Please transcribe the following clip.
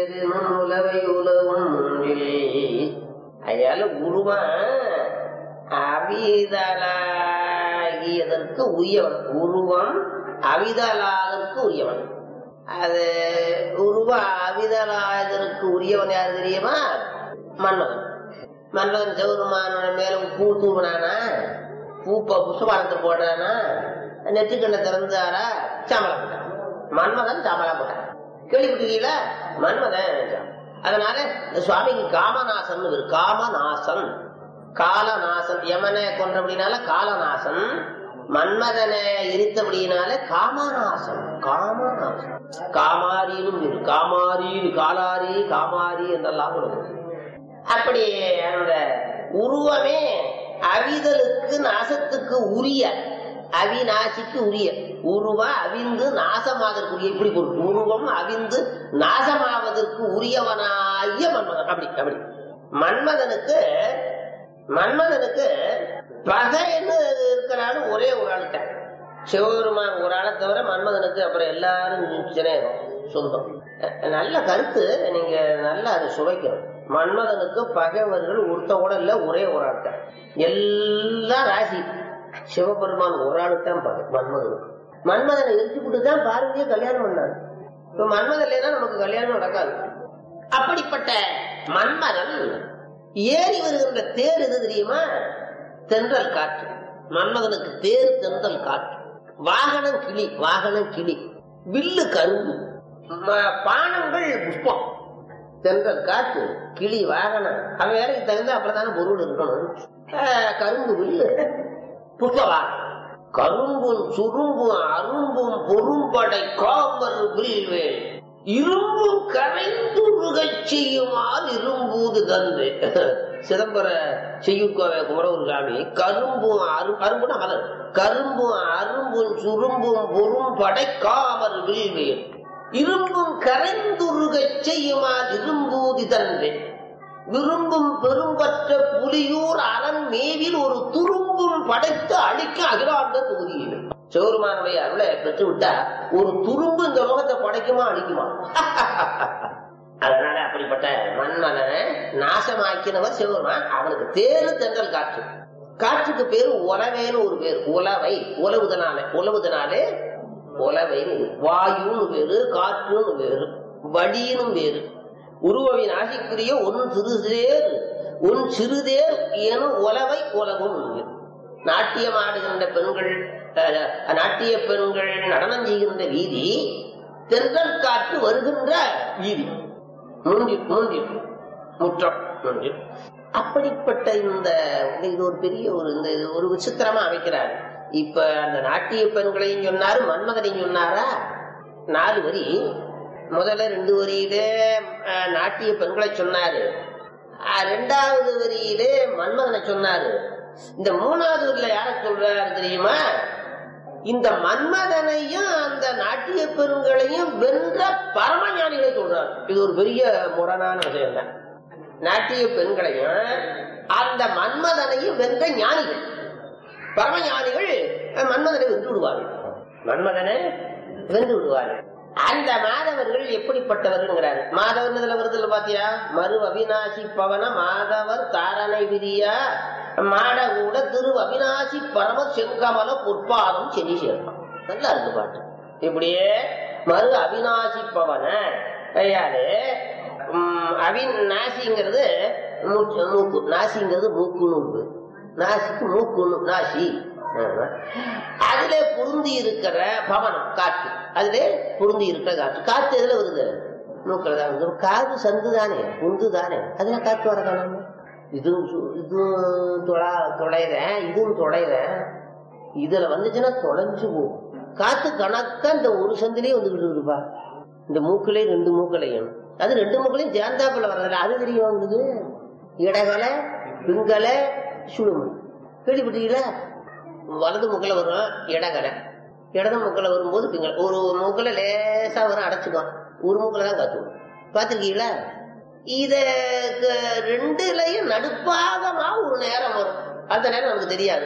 ஏறினும் உலவை உலகும் ஒன்றில் அயால உருவம் அவிதலாகியதற்கு உரியவன் உருவம் அவிதலாதற்கு உரியவன் அது உருவ அவிதலாதற்கு உரியவன் யாரு தெரியுமா மன்மதன் மன்மதன் சிவருமான மேல பூ தூவினானா பூப்ப புஷ்பபானத்தை போடுறானா நெற்றிக்கண்ணை திறந்தாரா சாம்பலம் போட்டான் மன்மதன் சாம்பலம் போட்டான் கேள்விப்பட்டிருக்கீங்களா மன்மதன் அதனால இந்த சுவாமிக்கு காமநாசன் இவர் காமநாசன் காலநாசன் யமனை கொன்றபடினால காலநாசன் மன்மதனை எரித்தபடியினால காமநாசன் காமநாசன் காமாரின்னு பேரு காமாரின்னு காலாரி காமாரி என்றெல்லாம் கொடுக்கும் அப்படி அந்த உருவமே அவிதலுக்கு நாசத்துக்கு உரிய அவிநாசிக்கு உரிய உருவ அவிந்து நாசமாவதற்குரிய இப்படி பொருள் உருவம் அவிந்து நாசமாவதற்கு உரியவனாகிய மன்மதன் அப்படி அப்படி மன்மதனுக்கு மன்மதனுக்கு பகைன்னு இருக்கிறான்னு ஒரே ஒரு ஆளுட்ட சிவபெருமான் ஒரு ஆளை தவிர மன்மதனுக்கு அப்புறம் எல்லாரும் சிநேகம் சொந்தம் நல்ல கருத்து நீங்க நல்லா அதை சுவைக்கணும் மன்மதனுக்கு பகைவர்கள் ஒருத்த கூட இல்ல ஒரே ஒரு ஆள்கிட்ட எல்லாம் ராசி சிவபெருமான் ஒரு ஆளுத்தான் பகை மன்மதனுக்கு மன்மதனை எரிச்சுக்கிட்டு தான் பார்வதியை கல்யாணம் பண்ணாரு இப்ப மன்மதன் இல்லைன்னா நமக்கு கல்யாணம் நடக்காது அப்படிப்பட்ட மன்மதன் ஏறி வருகின்ற தேர் எது தெரியுமா தென்றல் காற்று மன்மதனுக்கு தேர் தென்றல் காற்று வாகனம் கிளி வாகனம் கிளி வில்லு கரும்பு ம- பானங்கள் புஷ்பம் தென்றல் காற்று கிளி வாகனம் அவன் வேலைக்கு தகுந்த அப்புறம் பொருள் இருக்கணும் ஆஹ், கரும்பு வில்லு புஷ்ப வாகனம் கரும்பும் சுரும்பும் அரும்பும் பொரும்படை காமர் வில்வேல் இரும்பும் கரைந்துருகச் செய்யுமால் இரும்பூது தந்து சிதம்பர செய்யுக்கோவை குமரகுரு சாமி கரும்பும் அரு அரும்புனா மலர் கரும்பும் அரும்பும் சுரும்பும் பொரும்படை காமர் வில்வேல் இரும்பும் கரைந்துருகச் செய்யுமால் இரும்பூதி தந்து விரும்பும் பெரும்பற்ற புலியூர் அரண் மேவில் ஒரு துரும்பும் படைத்து அழிக்க அகிலாண்ட தொகுதியில் சிவருமானுடைய அருளை பெற்று விட்டா ஒரு துரும்பு இந்த உலகத்தை படைக்குமா அழிக்குமா அதனால அப்படிப்பட்ட மன்மதனை நாசமாக்கினவர் சிவருமான் அவனுக்கு தேரு தென்றல் காற்று காற்றுக்கு பேரு உலவேன்னு ஒரு பேர் உலவை உலவுதனாலே உலவுதனாலே உலவை வாயுன்னு பேரு காற்றுன்னு பேரு வடின்னு பேரு உருவவின் ஆசைக்குரிய ஒன் சிறுதேர் உன் சிறுதேர் எனும் உலவை உலகும் என்கிறது. நாட்டியம் ஆடுகின்ற பெண்கள் அஹ், நாட்டிய பெண்கள் நடனம் செய்கின்ற வீதி தென்றல் காற்று வருகின்ற வீதி மூன்றில் மூன்றில் முற்றம் மூன்றில் அப்படிப்பட்ட இந்த இது ஒரு பெரிய ஒரு இந்த இது ஒரு விசித்திரமா அமைக்கிறார் இப்ப அந்த நாட்டிய பெண்களையும் சொன்னாரு மன்மதனையும் சொன்னாரா நாலு வரி முதல்ல ரெண்டு வரியிலே அஹ், நாட்டிய பெண்களை சொன்னாரு அஹ், ரெண்டாவது வரியிலே மன்மதனை சொன்னாரு இந்த மூணாவது வரியில யார சொல்றாரு தெரியுமா இந்த மன்மதனையும் அந்த நாட்டிய பெண்களையும் வென்ற பரமஞானிகளை சொல்றாரு இது ஒரு பெரிய முரணான விஷயம் தான் நாட்டிய பெண்களையும் அந்த மன்மதனையும் வென்ற ஞானிகள் பரமஞானிகள் அஹ், மன்மதனை வென்று விடுவார்கள் மன்மதனை வென்று விடுவார்கள் அந்த மாதவர்கள் எப்படிப்பட்டவர்கள்ங்கிறாரு மாதவர் இதுல வருதுல பாத்தியா மறு அவிநாசி பவன மாதவர் தாரணை விதியா மாட கூட திரு அவிநாசி பரம செங்கமல பொற்பாதம் செடி சேர்ப்பான் நல்லா இருக்கு பாட்டு இப்படியே மறு அவிநாசி பவன கையாலே உம், அவின் நாசிங்கிறது மூச்சு மூக்கு நாசிங்கிறது மூக்குன்னு இருக்கு நாசிக்கு மூக்குன்னு நாசி ஆமா. அதுல பொருந்தி இருக்கிற பவனம் காற்று அதுல பொருந்தி இருக்கிற காற்று காற்று எதுல வருது மூக்கில் தான் வருது காது சந்து தானே உந்து தானே அதுல காற்று வர காணாம இதுவும் சு- இதுவும் தொழா தொலைறேன் இதுவும் தொலைறேன் இதுல வந்துச்சுன்னா தொலைஞ்சு போகும் காத்து கணக்கா இந்த ஒரு சந்திலே வந்துகிட்டு இருக்குப்பா இந்த மூக்கிலே ரெண்டு மூக்களையும் அது ரெண்டு மூக்களையும் சேர்ந்தாப்புல வர்றதில்ல அது தெரியும் உங்களுக்கு இடகலை பிங்கலை சுழுமு கேள்விப்பட்டீங்களா வலது மூக்கில் வரும் இடகலை இடது மூக்கில் வரும்போது பிங்கல் ஒரு மூக்கில் லேசா வரும் அடைச்சுக்கும் ஒரு மூக்கில் தான் காத்துக்கும் பார்த்துருக்கீங்களா இத க- ரெண்டுலயும் நடுப்பாகமா ஒரு நேரம் வரும் அந்த நேரம் நமக்கு தெரியாது